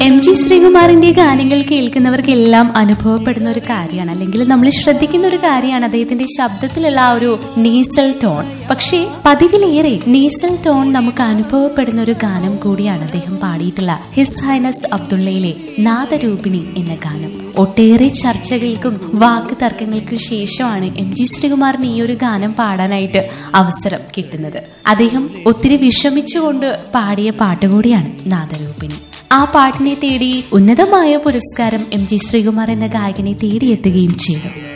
M G ശ്രീകുമാറിന്റെ ഗാനങ്ങൾ കേൾക്കുന്നവർക്കെല്ലാം അനുഭവപ്പെടുന്ന ഒരു കാര്യമാണ് അല്ലെങ്കിൽ നമ്മൾ ശ്രദ്ധിക്കുന്ന ഒരു കാര്യമാണ് അദ്ദേഹത്തിന്റെ ശബ്ദത്തിലുള്ള ആ ഒരു നീസൽ ടോൺ പക്ഷേ പതിവിലേറെ നീസൽ ടോൺ നമുക്ക് അനുഭവപ്പെടുന്ന ഒരു ഗാനം കൂടിയാണ് അദ്ദേഹം പാടിയിട്ടുള്ള ഹിസ് ഹൈനസ് അബ്ദുള്ളയിലെ നാദരൂപിണി എന്ന ഗാനം ഒട്ടേറെ ചർച്ചകൾക്കും വാക്ക് തർക്കങ്ങൾക്കും ശേഷമാണ് എം ജി ശ്രീകുമാറിന് ഈ ഒരു ഗാനം പാടാനായിട്ട് അവസരം കിട്ടുന്നത് അദ്ദേഹം ഒത്തിരി വിഷമിച്ചുകൊണ്ട് പാടിയ പാട്ടുകൂടിയാണ് നാദരൂപിണി ആ പാട്ടിനെ തേടി ഉന്നതമായ പുരസ്കാരം എം ജി ശ്രീകുമാർ എന്ന ഗായകനെ തേടിയെത്തുകയും ചെയ്തു